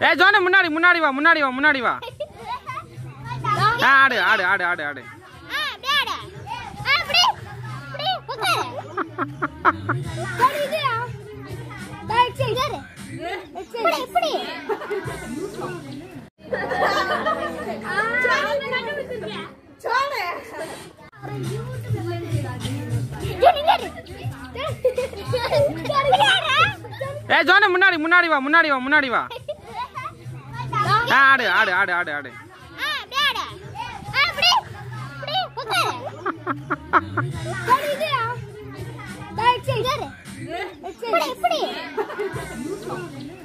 ஏ zone முன்னாடி முன்னாடி வா முன்னாடி வா முன்னாடி வா ஆ ஆடு ஆடு ஆடு ஆடு ஆடு ஆ, அப்படியே ஆடு. ஆ, இப்படி. இப்படி, உட்காரு. சரி, இதுடா. Right side. இப்படி, இப்படி. சரி, நில்லு. இப்படி ஆடு. ஏ ஜோனு முன்னாடி முன்னாடி வா முன்னாடி வா முன்னாடி வா ஆ ஆடு ஆடு ஆடு ஆடு ஆடு ஆ, அப்படியே ஆடு. ஆ, இப்படி. இப்படி, உட்காரு. சரி, இதுடா. Right side. இப்படி, இப்படி.